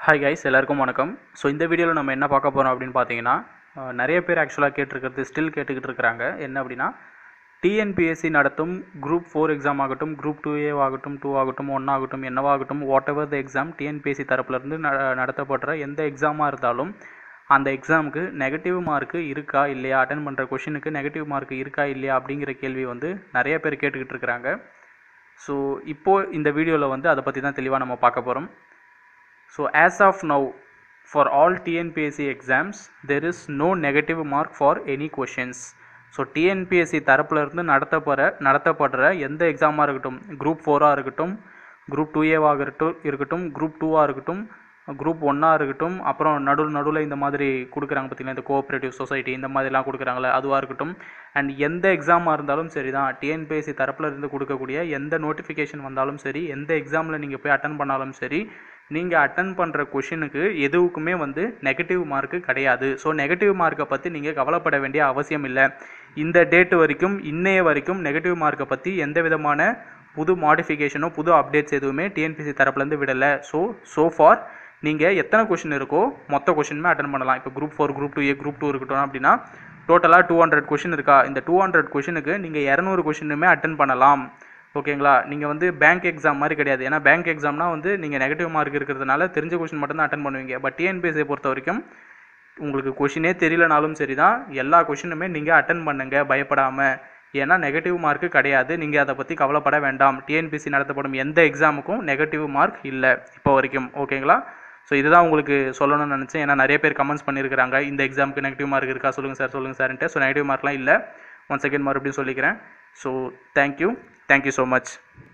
Hi guys எல்லாருக்கும் வணக்கம் so இந்த வீடியோவில் நம்ம என்ன பார்க்க போகிறோம் அப்படின்னு பார்த்தீங்கன்னா அஹ், நிறைய பேர் ஆக்சுவலாக கேட்டிருக்கிறது ஸ்டில் கேட்டுக்கிட்டு இருக்கிறாங்க என்ன அப்படின்னா டிஎன்பிஎஸ்சி நடத்தும் குரூப் ஃபோர் எக்ஸாம் ஆகட்டும் குரூப் டூ ஏ ஆகட்டும் டூ ஆகட்டும் ஒன் ஆகட்டும் என்னவாகட்டும் whatever the exam TNPSC தரப்புலேருந்து ந நடத்தப்படுற எந்த எக்ஸாமாக இருந்தாலும் அந்த எக்ஸாமுக்கு நெகட்டிவ் மார்க்கு இருக்கா இல்லையா அட்டன் பண்ணுற கொஷினுக்கு நெகட்டிவ் மார்க் இருக்கா இல்லையா அப்படிங்கிற கேள்வி வந்து நிறைய பேர் கேட்டுக்கிட்டு இருக்கிறாங்க ஸோ இப்போது இந்த வீடியோவில் வந்து அதை பற்றி தான் தெளிவாக நம்ம பார்க்க போகிறோம் So as of now, for all TNPSC exams, there is no negative mark for any questions. So TNPSC தரப்புலேருந்து நடத்தப்படுற நடத்தப்படுற எந்த எக்ஸாமாக இருக்கட்டும் குரூப் ஃபோராக இருக்கட்டும் குரூப் டூ ஏவாக இருக்கட்டும் இருக்கட்டும் குரூப் டூவாக இருக்கட்டும் குரூப் ஒன்னாக இருக்கட்டும் அப்புறம் நடுவில் நடுவில் இந்த மாதிரி கொடுக்குறாங்க பார்த்தீங்கன்னா இந்த கோஆப்ரேட்டிவ் சொசைட்டி இந்த மாதிரிலாம் கொடுக்குறாங்களே அதுவாக இருக்கட்டும் அண்ட் எந்த எக்ஸாமாக இருந்தாலும் சரி தான் டிஎன்பிஎஸ்சி தரப்புல இருந்து கொடுக்கக்கூடிய எந்த நோட்டிஃபிகேஷன் வந்தாலும் சரி எந்த எக்ஸாமில் நீங்கள் போய் அட்டன் பண்ணாலும் சரி நீங்கள் அட்டன் பண்ணுற கொஷினுக்கு எதுவுக்குமே வந்து நெகட்டிவ் மார்க்கு கிடையாது ஸோ நெகட்டிவ் மார்க்கை பற்றி நீங்கள் கவலைப்பட வேண்டிய அவசியம் இல்லை இந்த டேட் வரைக்கும் இன்னைய வரைக்கும் நெகட்டிவ் மார்க்கை பற்றி எந்த விதமான புது மாடிஃபிகேஷனோ புது அப்டேட்ஸ் எதுவுமே டிஎன்பிசி தரப்புலேருந்து விடலை ஸோ ஸோ ஃபார் நீங்கள் எத்தனை கொஷின் இருக்கோ மொத்த கொஷினுமே அட்டன் பண்ணலாம் இப்போ group four group two A group two இருக்கட்டும் அப்படின்னா டோட்டலாக டூ ஹண்ட்ரட் கொஷின் இருக்கா இந்த டூ ஹண்ட்ரட் கொஷினுக்கு நீங்கள் இரநூறு கொஷினுமே அட்டன் பண்ணலாம் ஓகேங்களா நீங்கள் வந்து பேங்க் எக்ஸாம் மாதிரி கிடையாது ஏன்னா பேங்க் எக்ஸாம்னா வந்து நீங்கள் நெகட்டிவ் மார்க் இருக்கிறதுனால தெரிஞ்ச கொஷின் மட்டும் தான் அட்டன் பண்ணுவீங்க பட் டிஎன்பிஎஸ்சியை பொறுத்த வரைக்கும் உங்களுக்கு கொஷினே தெரியலனாலும் சரி தான் எல்லா கொஷினுமே நீங்கள் அட்டன் பண்ணுங்க பயப்படாமல் ஏன்னா நெகட்டிவ் மார்க்கு கிடையாது நீங்கள் அதை பற்றி கவலைப்பட வேண்டாம் டிஎன்பிசி நடத்தப்படும் எந்த எக்ஸாமுக்கும் நெகட்டிவ் மார்க் இல்லை இப்போ வரைக்கும் ஓகேங்களா ஸோ இதுதான் உங்களுக்கு சொல்லணும்னு நினச்சேன் ஏன்னா நிறைய பேர் கமெண்ட்ஸ் பண்ணியிருக்கிறாங்க இந்த எக்ஸாமுக்கு நெகட்டிவ் மார்க் இருக்கா சொல்லுங்கள் சார் சொல்லுங்கள் சார்ன்ட்டு ஸோ நெகட்டிவ் மார்க்லாம் இல்லை ஒன் செகண்ட் மறுபடியும் சொல்லிக்கிறேன் so thank you thank you so much